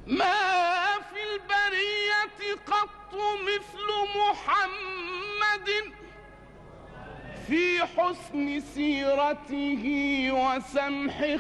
ما في البرية قط مثل محمد في حسن سيرته وسمح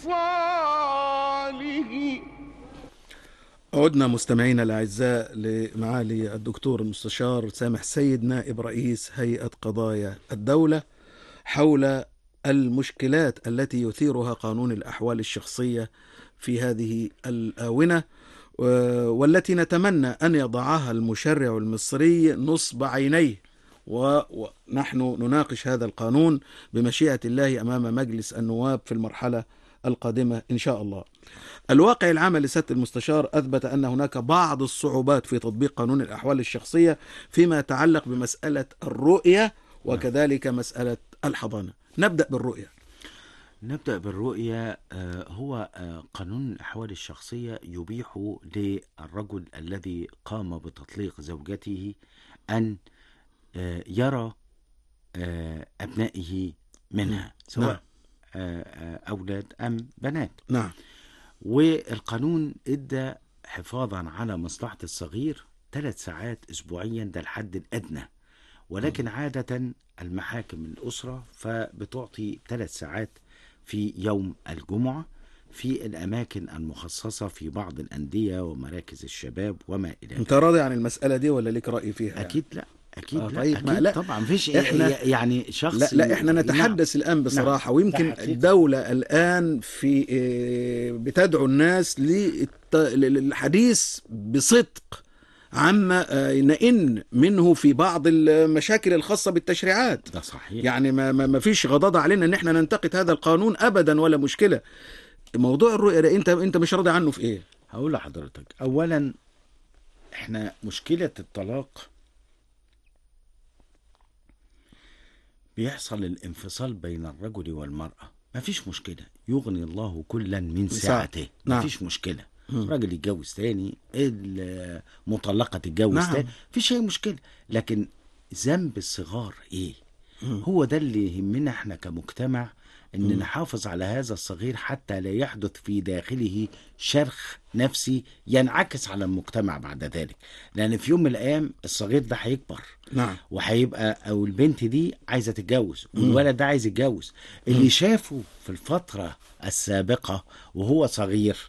خصاله عدنا مستمعينا الاعزاء لمعالي الدكتور المستشار سامح سيد نائب رئيس هيئه قضايا الدوله حول المشكلات التي يثيرها قانون الاحوال الشخصيه في هذه الاونه و- والتي نتمنى ان يضعها المشرع المصري نصب عينيه و- ونحن نناقش هذا القانون بمشيئه الله امام مجلس النواب في المرحله القادمه ان شاء الله. الواقع العام لسياده المستشار اثبت ان هناك بعض الصعوبات في تطبيق قانون الاحوال الشخصيه فيما يتعلق بمساله الرؤيه وكذلك مساله الحضانه. نبدا بالرؤيه. نبدأ بالرؤية آه، هو آه، قانون الأحوال الشخصية يبيح للرجل الذي قام بتطليق زوجته أن آه، يرى آه، أبنائه منها سواء نعم. آه، آه، أولاد أم بنات نعم. والقانون ادى حفاظا على مصلحة الصغير ثلاث ساعات أسبوعيا ده الحد الأدنى ولكن عادة المحاكم الأسرة فبتعطي ثلاث ساعات في يوم الجمعة في الأماكن المخصصة في بعض الأندية ومراكز الشباب وما إلى انت راضي عن المساله دي ولا ليك راي فيها؟ أكيد لا أكيد آه، لا طيب، أكيد ما لا. طبعا مفيش إحنا- يعني شخص لا لا احنا نتحدث الان بصراحه ويمكن ده حقيقي. الدوله الان في آه، بتدعو الناس للت- للحديث بصدق عما آه، نئن منه في بعض المشاكل الخاصه بالتشريعات ده صحيح يعني ما ما ما فيش غضاضه علينا ان احنا ننتقد هذا القانون ابدا ولا مشكله موضوع الرؤيه ده انت انت مش راضي عنه في ايه هقول لحضرتك اولا احنا مشكلة الطلاق بيحصل الانفصال بين الرجل والمرأة مفيش مشكلة يغني الله كلا من ساعته نعم. مفيش مشكلة راجل يتجوز تاني المطلقة تتجوز نعم. تاني مفيش أي مشكلة لكن ذنب الصغار إيه هو ده اللي يهمنا احنا كمجتمع ان نحافظ على هذا الصغير حتى لا يحدث في داخله شرخ نفسي ينعكس على المجتمع بعد ذلك لان في يوم من الايام الصغير ده هيكبر نعم وهيبقى او البنت دي عايزه تتجوز والولد ده عايز يتجوز اللي شافه في الفتره السابقه وهو صغير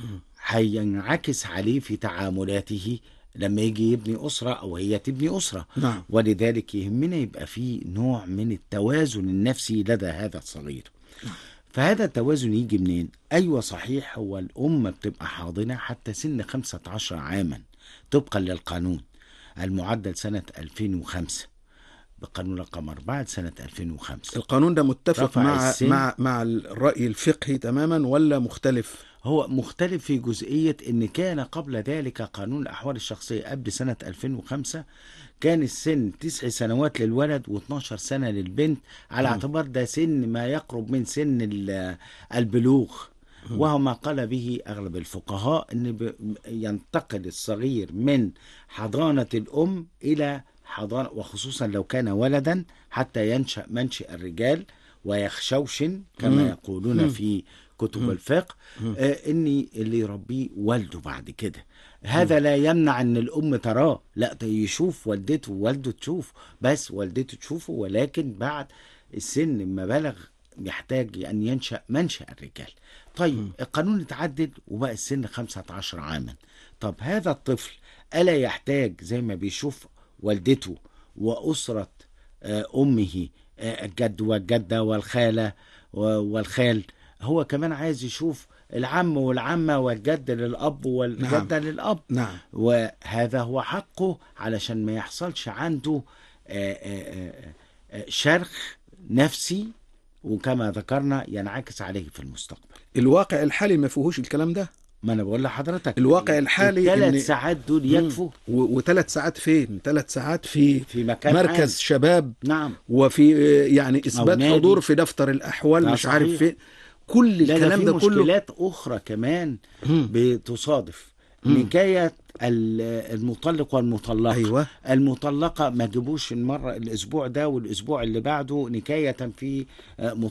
هينعكس عليه في تعاملاته لما يجي يبني أسرة أو هي تبني أسرة نعم. ولذلك يهمنا يبقى في نوع من التوازن النفسي لدى هذا الصغير فهذا التوازن يجي منين؟ أيوة صحيح هو الأم بتبقى حاضنة حتى سن 15 عاما طبقا للقانون المعدل سنة 2005 بقانون رقم 4 سنة 2005 القانون ده متفق رفع مع السن. مع مع الراي الفقهي تماما ولا مختلف هو مختلف في جزئية ان كان قبل ذلك قانون الاحوال الشخصية قبل سنة 2005 كان السن تسع سنوات للولد و12 سنة للبنت على اعتبار ده سن ما يقرب من سن ال- البلوغ وهو ما قال به اغلب الفقهاء ان ب- ينتقل الصغير من حضانة الام الى حضانة وخصوصا لو كان ولدا حتى ينشأ منشأ الرجال ويخشوشن كما يقولون في كتب الفقه آه اني اللي يربيه والده بعد كده هذا لا يمنع ان الام تراه لا ده يشوف والدته ووالده تشوف بس والدته تشوفه ولكن بعد السن ما بلغ يحتاج ان ينشا منشا الرجال طيب القانون اتعدل وبقى السن 15 عاما طب هذا الطفل الا يحتاج زي ما بيشوف والدته واسره آه، امه آه، الجد والجده والخاله و- والخال هو كمان عايز يشوف العم والعمه والجد للاب والجده نعم. للاب نعم وهذا هو حقه علشان ما يحصلش عنده آه، آه، آه، آه، شرخ نفسي وكما ذكرنا ينعكس عليه في المستقبل الواقع الحالي ما فيهوش الكلام ده ما انا بقول لحضرتك الواقع الحالي إن- الثلاث ساعات دول يكفوا و- وثلاث ساعات فين ثلاث ساعات في في مكان مركز عام. شباب نعم وفي آه، يعني اثبات نادي. حضور في دفتر الاحوال آه، مش عارف صحيح. فين كل لا ده الكلام في ده كله مشكلات اخرى كمان بتصادف نكاية ال- المطلق والمطلقة أيوة. المطلقة ما جيبوش المرة الأسبوع ده والأسبوع اللي بعده نكاية في آه،